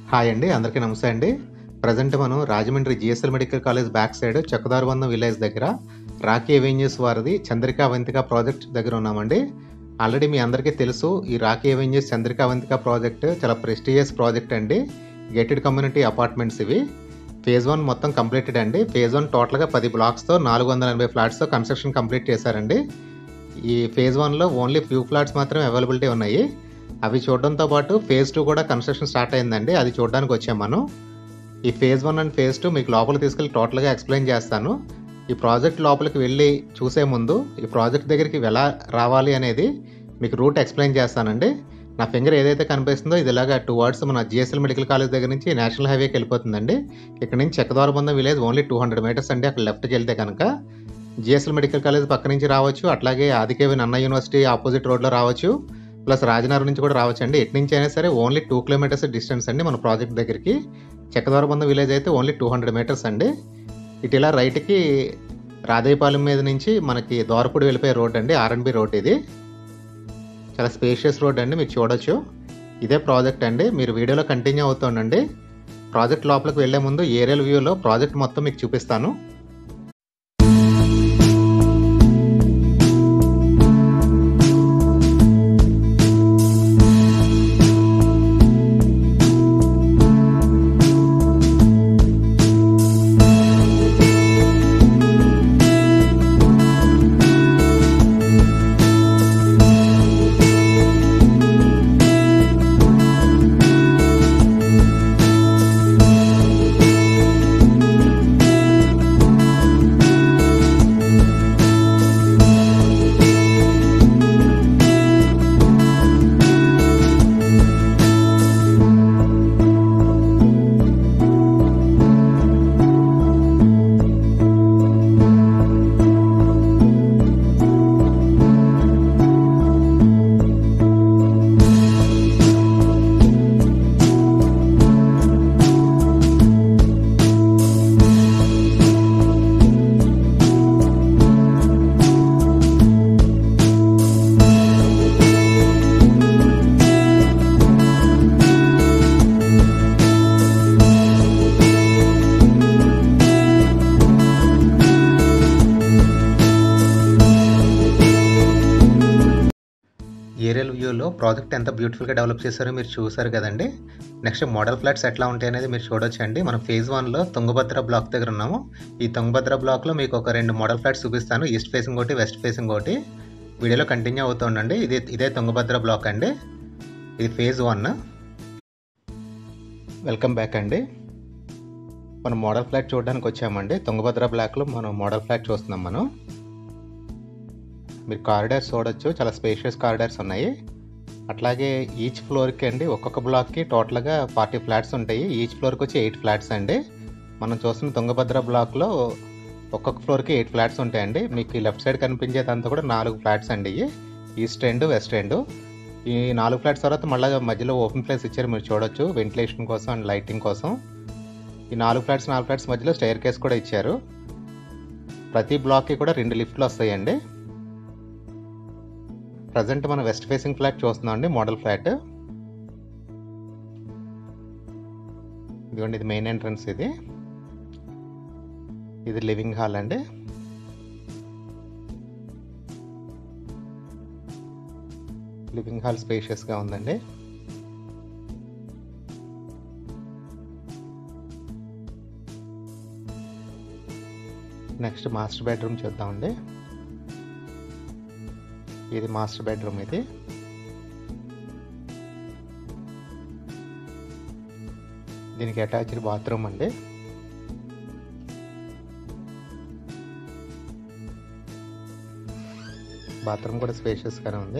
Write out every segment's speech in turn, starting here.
hi అండి అందరికీ నమస్తే అండి ప్రజెంట్ మనం Rajahmundry GSL medical college back side Chakkadorabandham village దగ్గర రాకీ ఎవెన్యూస్ వారిది చంద్రికా అవంతిక ప్రాజెక్ట్ దగ్గర ఉన్నామండి ఆల్రెడీ మీ అందరికీ తెలుసు ఈ Rocky avenues Chandrika Avantika project చాలా ప్రెస్టీజియస్ ప్రాజెక్ట్ అండి గేటెడ్ కమ్యూనిటీ అపార్ట్మెంట్స్ ఇవి ఫేజ్ వన్ మొత్తం కంప్లీటెడ్ అండి ఫేజ్ వన్ టోటల్గా పది బ్లాక్స్తో నాలుగు వందల ఎనభై ఫ్లాట్స్తో కన్స్ట్రక్షన్ కంప్లీట్ చేశారండి ఈ ఫేజ్ వన్లో ఓన్లీ ఫ్యూ ఫ్లాట్స్ మాత్రమే అవైలబిలిటీ ఉన్నాయి అవి చూడడంతో పాటు ఫేజ్ టూ కూడా కన్స్ట్రక్షన్ స్టార్ట్ అయిందండి అది చూడడానికి వచ్చాం మనం ఈ phase one and phase two మీకు లోపలికి తీసుకెళ్ళి టోటల్గా ఎక్స్ప్లెయిన్ చేస్తాను ఈ ప్రాజెక్ట్ లోపలికి వెళ్ళి చూసే ముందు ఈ ప్రాజెక్ట్ దగ్గరికి ఎలా రావాలి అనేది మీకు రూట్ ఎక్స్ప్లెయిన్ చేస్తానండి నా ఫింగర్ ఏదైతే కనిపిస్తుందో ఇది ఇలాగా టూ వర్డ్స్ మన జిఎస్ఎల్ మెడికల్ కాలేజ్ దగ్గర నుంచి నేషనల్ హైవేకి వెళ్ళిపోతుందండి ఇక్కడ నుంచి Chekkadorabandham village only two hundred metres అండి అక్కడ లెఫ్ట్కి వెళ్తే కనుక జిఎస్ఎల్ మెడికల్ కాలేజ్ పక్క నుంచి రావచ్చు అట్లాగే ఆదికేవి నన్న యూనివర్సిటీ ఆపోజిట్ రోడ్లో రావచ్చు ప్లస్ రాజనగర్ నుంచి కూడా రావచ్చు అండి ఎటు నుంచి అయినా సరే ఓన్లీ టూ కిలోమీటర్స్ డిస్టెన్స్ అండి మన ప్రాజెక్ట్ దగ్గరికి చెక్కదోరబంధం విలేజ్ అయితే ఓన్లీ టూ హండ్రెడ్ మీటర్స్ అండి ఇటు ఇలా రైట్కి రాధేయపాలెం మీద నుంచి మనకి దోరపూడి వెళ్ళిపోయే రోడ్ అండి ఆర్ఎన్బి రోడ్ ఇది చాలా స్పేషియస్ రోడ్ అండి మీరు చూడొచ్చు ఇదే ప్రాజెక్ట్ అండి మీరు వీడియోలో కంటిన్యూ అవుతుండండి ప్రాజెక్ట్ లోపలికి వెళ్ళే ముందు ఏరియల్ వ్యూలో ప్రాజెక్ట్ మొత్తం మీకు చూపిస్తాను ఏరియల్ వ్యూలో ప్రాజెక్ట్ ఎంత బ్యూటిఫుల్గా డెవలప్ చేశారో మీరు చూసారు కదండి నెక్స్ట్ మోడల్ ఫ్లాట్స్ ఎట్లా ఉంటాయి అనేది మీరు చూడొచ్చు అండి మనం ఫేజ్ వన్లో తుంగభద్ర బ్లాక్ దగ్గర ఉన్నాము ఈ తుంగభద్ర బ్లాక్లో మీకు ఒక రెండు మోడల్ ఫ్లాట్స్ చూపిస్తాను ఈస్ట్ ఫేసింగ్ ఒకటి వెస్ట్ ఫేసింగ్ ఒకటి వీడియోలో కంటిన్యూ అవుతుండండి ఇది ఇదే తుంగభద్ర బ్లాక్ అండి ఇది ఫేజ్ వన్ వెల్కమ్ బ్యాక్ అండి మనం మోడల్ ఫ్లాట్ చూడడానికి వచ్చామండి తుంగభద్ర బ్లాక్లో మనం మోడల్ ఫ్లాట్ చూస్తున్నాం మనం మీరు కారిడార్స్ చూడొచ్చు చాలా స్పేషియస్ కారిడార్స్ ఉన్నాయి అట్లాగే ఈచ్ ఫ్లోర్కి అండి ఒక్కొక్క బ్లాక్కి టోటల్గా ఫార్టీ ఫ్లాట్స్ ఉంటాయి ఈచ్ ఫ్లోర్కి వచ్చి ఎయిట్ ఫ్లాట్స్ అండి మనం చూస్తున్న తుంగభద్ర బ్లాక్లో ఒక్కొక్క ఫ్లోర్కి ఎయిట్ ఫ్లాట్స్ ఉంటాయండి మీకు లెఫ్ట్ సైడ్ కనిపించేదంతా కూడా నాలుగు ఫ్లాట్స్ అండి ఇవి ఈస్ట్ ఎండ్ వెస్ట్ ఎండ్ ఈ నాలుగు ఫ్లాట్స్ తర్వాత మళ్ళీ మధ్యలో ఓపెన్ ప్లేస్ ఇచ్చారు మీరు చూడొచ్చు వెంటిలేషన్ కోసం అండ్ లైటింగ్ కోసం ఈ నాలుగు ఫ్లాట్స్ నాలుగు ఫ్లాట్స్ మధ్యలో స్టైర్ కేస్ కూడా ఇచ్చారు ప్రతి బ్లాక్కి కూడా రెండు లిఫ్ట్లు వస్తాయండి ప్రజెంట్ మనం వెస్ట్ ఫేసింగ్ ఫ్లాట్ చూస్తున్నాం అండి మోడల్ ఫ్లాట్ ఇదిగోండి ఇది మెయిన్ ఎంట్రన్స్ ఇది ఇది లివింగ్ హాల్ అండి లివింగ్ హాల్ స్పేషియస్గా ఉందండి నెక్స్ట్ మాస్టర్ బెడ్రూమ్ చూద్దామండి ఇది మాస్టర్ బెడ్రూమ్ ఇది దీనికి అటాచ్డ్ బాత్రూమ్ అండి బాత్రూమ్ కూడా స్పేషియస్గానే ఉంది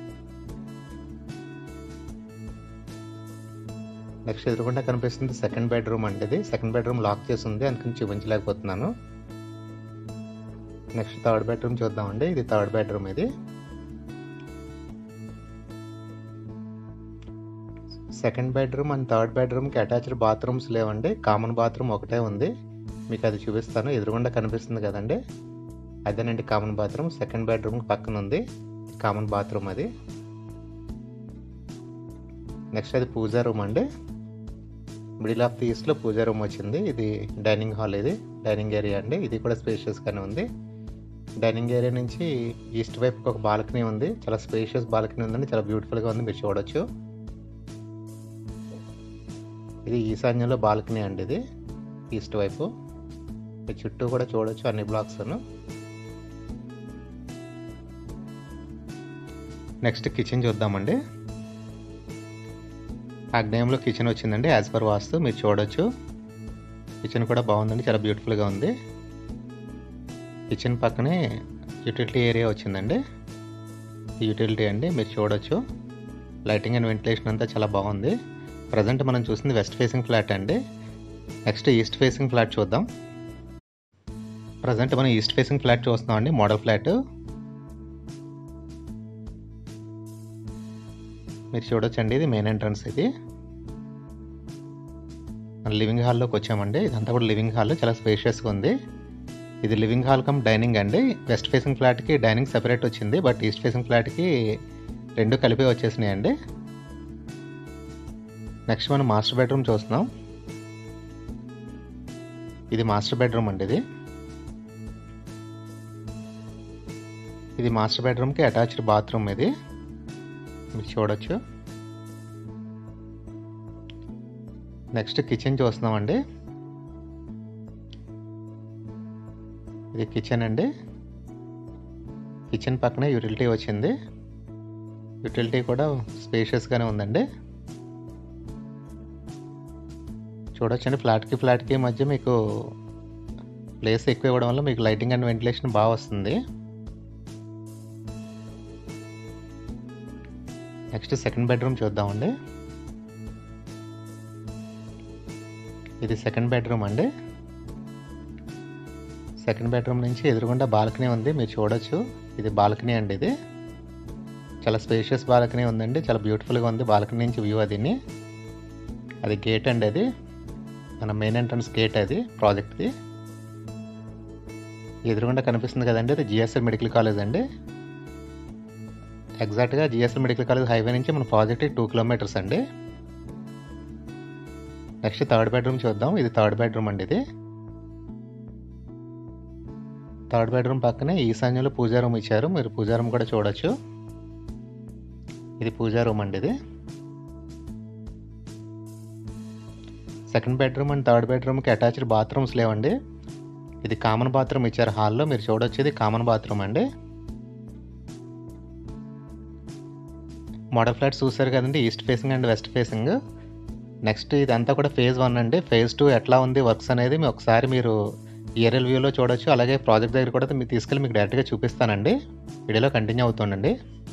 నెక్స్ట్ ఎదురుకుండా కనిపిస్తుంది సెకండ్ బెడ్రూమ్ అండి ఇది సెకండ్ బెడ్రూమ్ లాక్ చేసి ఉంది అందుకని చూపించలేకపోతున్నాను నెక్స్ట్ థర్డ్ బెడ్రూమ్ చూద్దామండి ఇది థర్డ్ బెడ్రూమ్ ఇది సెకండ్ బెడ్రూమ్ అండ్ థర్డ్ బెడ్రూమ్కి అటాచ్డ్ బాత్రూమ్స్ లేవండి కామన్ బాత్రూమ్ ఒకటే ఉంది మీకు అది చూపిస్తాను ఎదురుగుండా కనిపిస్తుంది కదండి అదేనండి కామన్ బాత్రూమ్ సెకండ్ బెడ్రూమ్ పక్కన ఉంది కామన్ బాత్రూమ్ అది నెక్స్ట్ అది పూజా రూమ్ అండి మిడిల్ ఆఫ్ ది ఈస్ట్లో పూజా రూమ్ వచ్చింది ఇది డైనింగ్ హాల్ ఇది డైనింగ్ ఏరియా అండి ఇది కూడా స్పేషియస్గానే ఉంది డైనింగ్ ఏరియా నుంచి ఈస్ట్ వైపుకి ఒక బాల్కనీ ఉంది చాలా స్పేషియస్ బాల్కనీ ఉందండి చాలా బ్యూటిఫుల్గా ఉంది మీరు చూడొచ్చు ఇది ఈశాన్యంలో బాల్కనీ అండి ఇది ఈస్ట్ వైపు మీ చుట్టూ కూడా చూడొచ్చు అన్ని బ్లాక్స్ నెక్స్ట్ కిచెన్ చూద్దామండి ఆగ్నేయంలో కిచెన్ వచ్చిందండి యాజ్ పర్ వాస్తు మీరు చూడొచ్చు కిచెన్ కూడా బాగుందండి చాలా బ్యూటిఫుల్గా ఉంది కిచెన్ పక్కనే యూటిలిటీ ఏరియా వచ్చిందండి యూటిలిటీ అండి మీరు చూడొచ్చు లైటింగ్ అండ్ వెంటిలేషన్ అంతా చాలా బాగుంది ప్రజెంట్ మనం చూసింది వెస్ట్ ఫేసింగ్ ఫ్లాట్ అండి నెక్స్ట్ ఈస్ట్ ఫేసింగ్ ఫ్లాట్ చూద్దాం ప్రజెంట్ మనం ఈస్ట్ ఫేసింగ్ ఫ్లాట్ చూస్తున్నాం అండి మోడల్ ఫ్లాట్ మీరు చూడొచ్చండి ఇది మెయిన్ ఎంట్రన్స్ ఇది లివింగ్ హాల్లోకి వచ్చామండి ఇదంతా కూడా లివింగ్ హాల్ చాలా స్పేషియస్గా ఉంది ఇది లివింగ్ హాల్ కమ్ డైనింగ్ అండి వెస్ట్ ఫేసింగ్ ఫ్లాట్కి డైనింగ్ సెపరేట్ వచ్చింది బట్ ఈస్ట్ ఫేసింగ్ ఫ్లాట్కి రెండు కలిపి వచ్చేసినాయి అండి నెక్స్ట్ మనం మాస్టర్ బెడ్రూమ్ చూస్తున్నాం ఇది మాస్టర్ బెడ్రూమ్ అండి ఇది ఇది మాస్టర్ బెడ్రూమ్కి అటాచ్డ్ బాత్రూమ్ ఇది మీరు చూడొచ్చు నెక్స్ట్ కిచెన్ చూస్తున్నామండి ఇది కిచెన్ అండి కిచెన్ పక్కనే యూటిలిటీ వచ్చింది యూటిలిటీ కూడా స్పేషియస్గానే ఉందండి చూడొచ్చండి ఫ్లాట్కి ఫ్లాట్కి మధ్య మీకు ప్లేస్ ఎక్కువ ఇవ్వడం వల్ల మీకు లైటింగ్ అండ్ వెంటిలేషన్ బాగా వస్తుంది నెక్స్ట్ సెకండ్ బెడ్రూమ్ చూద్దామండి ఇది సెకండ్ బెడ్రూమ్ అండి సెకండ్ బెడ్రూమ్ నుంచి ఎదురుగుండా బాల్కనీ ఉంది మీరు చూడొచ్చు ఇది బాల్కనీ అండి ఇది చాలా స్పేషియస్ బాల్కనీ ఉందండి చాలా బ్యూటిఫుల్గా ఉంది బాల్కనీ నుంచి వ్యూ అదిని అది గేట్ అండి అది మన మెయిన్ ఎంట్రన్స్ గేట్ అది ప్రాజెక్ట్ది ఎదురుగుండా కనిపిస్తుంది కదండి అది జిఎస్ఎల్ మెడికల్ కాలేజ్ అండి ఎగ్జాక్ట్గా జిఎస్ఎల్ మెడికల్ కాలేజ్ హైవే నుంచి మన ప్రాజెక్ట్ టూ కిలోమీటర్స్ అండి నెక్స్ట్ థర్డ్ బెడ్రూమ్ చూద్దాం ఇది థర్డ్ బెడ్రూమ్ అండి ఇది థర్డ్ బెడ్రూమ్ పక్కనే ఈశాన్యంలో పూజా రూమ్ ఇచ్చారు మీరు పూజా రూమ్ కూడా చూడొచ్చు ఇది పూజా రూమ్ అండి ఇది సెకండ్ బెడ్రూమ్ అండ్ థర్డ్ బెడ్రూమ్కి అటాచ్డ్ బాత్రూమ్స్ లేవండి ఇది కామన్ బాత్రూమ్ ఇచ్చారు హాల్లో మీరు చూడొచ్చు ఇది కామన్ బాత్రూమ్ అండి మోడల్ ఫ్లాట్స్ చూసారు కదండి east facing and west facing next ఇదంతా కూడా ఫేజ్ వన్ అండి ఫేజ్ టూ ఎట్లా ఉంది వర్క్స్ అనేది మీ ఒకసారి మీరు ఏరియల్ వ్యూలో చూడొచ్చు అలాగే ప్రాజెక్ట్ దగ్గర కూడా మీరు తీసుకెళ్ళి మీకు డైరెక్ట్గా చూపిస్తానండి వీడియోలో కంటిన్యూ అవుతుండండి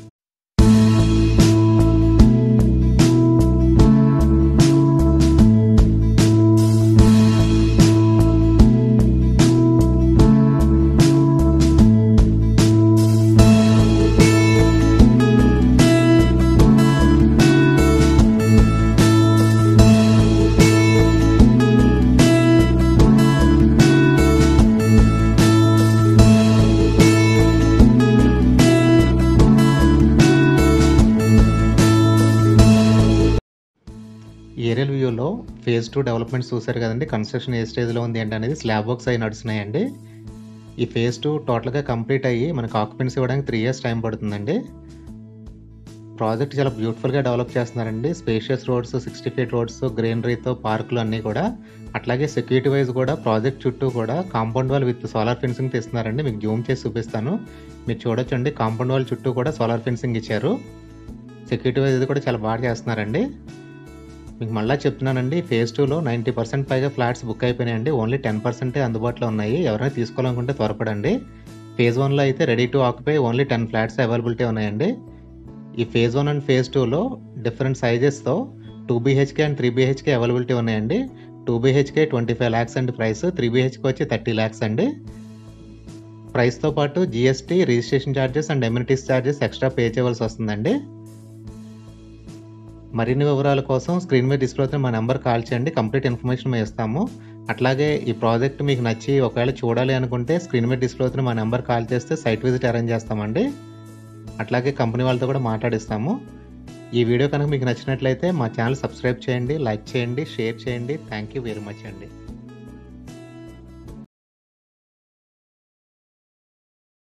ఏరియల్ వ్యూలో ఫేజ్ టూ డెవలప్మెంట్స్ చూసారు కదండి కన్స్ట్రక్షన్ ఏ స్టేజ్లో ఉంది ఏంటి అనేది స్లాబ్ వర్క్స్ అవి నడుస్తున్నాయండి ఈ ఫేజ్ టూ టోటల్గా కంప్లీట్ అయ్యి మనకు ఆక్యుపెన్సీ ఇవ్వడానికి త్రీ ఇయర్స్ టైం పడుతుందండి ప్రాజెక్ట్ చాలా బ్యూటిఫుల్గా డెవలప్ చేస్తున్నారండి spacious roads sixty feet roads గ్రీనరీతో పార్కులు అన్నీ కూడా అట్లాగే సెక్యూరిటీ వైజ్ కూడా ప్రాజెక్ట్ చుట్టూ కూడా compound wall with solar fencing తీస్తున్నారండి మీకు జూమ్ చేసి చూపిస్తాను మీరు చూడొచ్చండి కాంపౌండ్ వాల్ చుట్టూ కూడా సోలార్ ఫెన్సింగ్ ఇచ్చారు సెక్యూరిటీ వైజ్ కూడా చాలా బాగా చేస్తున్నారండి మీకు మళ్ళీ చెప్తున్నానండి ఫేజ్ టూలో నైంటీ పర్సెంట్ పైగా ఫ్లాట్స్ బుక్ అయిపోయినాయండి ఓన్లీ టెన్ పర్సెంటే అందుబాటులో ఉన్నాయి ఎవరైనా తీసుకోవాలనుకుంటే త్వరపడండి ఫేజ్ వన్లో అయితే ready to occupy only ten flats availability ఉన్నాయండి ఈ ఫేజ్ వన్ అండ్ ఫేజ్ టూలో డిఫరెంట్ సైజెస్తో two BHK and three BHK availability ఉన్నాయండి two BHK twenty five lakhs అండి ప్రైస్ త్రీ బీహెచ్కే వచ్చి థర్టీ ల్యాక్స్ అండి ప్రైస్తో పాటు GST registration charges and amenities charges extra pay చేయవలసి వస్తుందండి మరిన్ని వివరాల కోసం స్క్రీన్ మీద డిస్ప్లే అవుతున్న మా నెంబర్ కాల్ చేయండి కంప్లీట్ ఇన్ఫర్మేషన్ మేము ఇస్తాము అట్లాగే ఈ ప్రాజెక్ట్ మీకు నచ్చి ఒకవేళ చూడాలి అనుకుంటే స్క్రీన్ మీద డిస్ప్లే అవుతున్న మా నెంబర్ కాల్ చేస్తే సైట్ విజిట్ అరేంజ్ చేస్తామండి అట్లాగే కంపెనీ వాళ్ళతో కూడా మాట్లాడిస్తాము ఈ వీడియో కనుక మీకు నచ్చినట్లయితే మా ఛానల్ సబ్స్క్రైబ్ చేయండి లైక్ చేయండి షేర్ చేయండి థ్యాంక్ యూ వెరీ మచ్ అండి